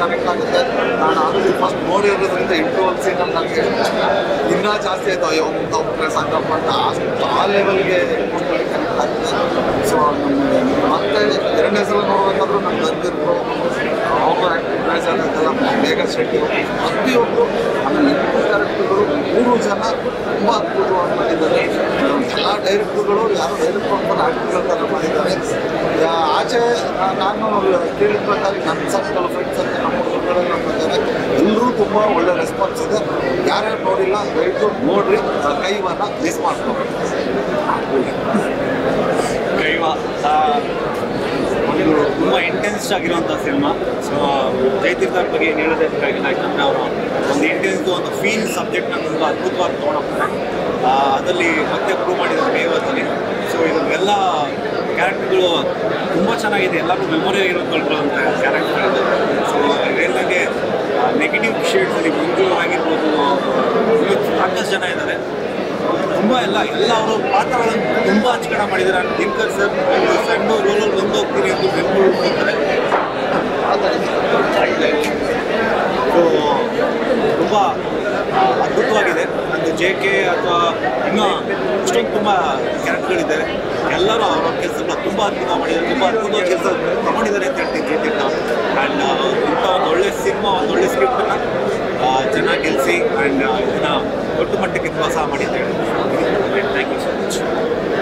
connect ಆಗುತ್ತೆ ನಾನು already first ನೋಡಿರೋದ್ರಿಂದ ಇಂಟರ್ವಲ್ ಸೀನಲ್ಲಿ ನನಗೆ ಇನ್ನೂ ಜಾಸ್ತಿ ಆಯಿತು ಅಯ್ಯೋ ಮುಂದೆ ಹೋಗ್ತಾರೆ ಸಂಕಲ್ಪ ಅಂತ ಅಷ್ಟು ಆ ಲೆವೆಲ್ಗೆ ಕನೆಕ್ಟ್ ಆಗುತ್ತೆ ಸೊ ಮತ್ತೆ ಎರಡನೇ ಸಲ ನೋಡ್ಬೇಕಾದ್ರೂ ನಮ್ಮ ಗಂಧರ್ವರು ಅವರು ಆ್ಯಕ್ಟಿವ್ ಅದಕ್ಕೆಲ್ಲ ಬೇಗ ಶೆಟ್ಟಿ ಪ್ರತಿಯೊಬ್ಬರು ಆಮೇಲೆ ಎಂಟು ಕ್ಯಾರೆಕ್ಟರ್ಗಳು ಮೂರು ಜನ ತುಂಬ ಅದ್ಭುತವಾಗಿ ಮಾಡಿದ್ದಾರೆ ಎಲ್ಲ ಡೈರೆಕ್ಟರ್ಗಳು ಯಾರು ಡೈರೆಕ್ಟರ್ ಅಂತ ಆ್ಯಕ್ಟಿಂಗ್ ಥರ ಮಾಡಿದ್ದಾರೆ ಯಾ- ಆಚೆ ನಾ- ನಾನು ಕೇಳಿದ ಪ್ರಕಾರ ನನ್ನ ಸರ್ಕಲ್ ಫ್ರೆಂಡ್ಸ್ ಅಂತ ನಮ್ಮ ಹುಡುಗರೆಲ್ಲ ಪ್ರಕಾರ ಎಲ್ಲರೂ ತುಂಬ ಒಳ್ಳೆ ರೆಸ್ಪಾನ್ಸ್ ಇದೆ ಯಾರ್ಯಾರು ನೋಡಿಲ್ಲ ದಯವಿಟ್ಟು ನೋಡ್ರಿ ಆ ಕೈವನ್ನ ಮಿಸ್ ಮಾಡ್ಕೋಬೇಕು ಕೈವ ಆ, ಒಂದು ತುಂಬ ಇಂಟೆನ್ಸ್ ಆಗಿರುವಂಥ ಸಿನಿಮಾ ಸೊ ಜಯತೀರ್ಥ ಅವ್ರ ಬಗ್ಗೆ ಏನು ಹೇಳೋದೇ ಬೇಕಾಗಿಲ್ಲ ಯಾಕಂದರೆ ಅವರು ಒಂದು ಇಂಟೆನ್ಸ್ ಒಂದು ಫೀಲ್ ಸಬ್ಜೆಕ್ಟ್ನ ತುಂಬ ಅದ್ಭುತವಾಗಿ ತೊಗೊಂಡೋಗ್ತಾರೆ ಅದರಲ್ಲಿ ಮತ್ತೆ ಪ್ರೂವ್ ಮಾಡಿದ್ದಾರೆ ಕೈವದಲ್ಲಿ ಸೊ ಇದು ಎಲ್ಲ ಕ್ಯಾರೆಕ್ಟರ್ಗಳು ತುಂಬ ಚೆನ್ನಾಗಿದೆ ಎಲ್ಲರೂ ಮೆಮೊರಿ ಆಗಿರೋಂಥ ಕ್ಯಾರೆಕ್ಟರ್ ಸೊ ಇದೆಲ್ಲಗೆ ನೆಗೆಟಿವ್ ಶೇಡ್ಸಲ್ಲಿ ಮಂಜು ಆಗಿರ್ಬೋದು ಇನ್ನೂ ಸಾಕಷ್ಟು ಜನ ಇದ್ದಾರೆ ತುಂಬ ಎಲ್ಲ ಎಲ್ಲ ಅವರು ಪಾತ್ರಗಳನ್ನು ತುಂಬ ಅಚ್ಚುಕಟ್ಟ ಮಾಡಿದ್ದಾರೆ ದಿನಕರ್ ಸರ್ ಒಂದು ಸಣ್ಣ ರೋಲಲ್ಲಿ ಬಂದು ಹೋಗ್ತೀನಿ ಅಂತ ಬೆಂಗಳೂರು ಹೋಗ್ತಾರೆ ಸೊ ತುಂಬ ಆ, ಅದ್ಭುತವಾಗಿದೆ ಒಂದು ಜೆ ಕೆ ಅಥವಾ ಇನ್ನೂ ಇಷ್ಟೊಂದು ತುಂಬ ಕ್ಯಾರೆಕ್ಟರ್ಗಳಿದ್ದಾರೆ ಎಲ್ಲರೂ ಅವರ ಕೆಲಸಗಳನ್ನ ತುಂಬ ಅದ್ಭುತ ಮಾಡಿದ್ದಾರೆ ತುಂಬ ಅದ್ಭುತವಾಗಿ ಕೆಲಸ ತಗೊಂಡಿದ್ದಾರೆ ಅಂತ ಹೇಳ್ತೀನಿ ಜಯತೀರ್ಥ ಆ್ಯಂಡ್ ಇಂಥ ಒಂದು ಒಳ್ಳೆ ಸಿನಿಮಾ ಒಂದು ಒಳ್ಳೆ ಸ್ಕ್ರಿಪ್ಟನ್ನು ಜನ ಗೆಲ್ಲಿಸಿ ಆ್ಯಂಡ್ ಇದನ್ನು ದೊಡ್ಡ ಮಟ್ಟಕ್ಕೆ ಪ್ರೋತ್ಸಾಹ ಮಾಡಿದ್ದಾರೆ ಥ್ಯಾಂಕ್ ಯು ಸೊ ಮಚ್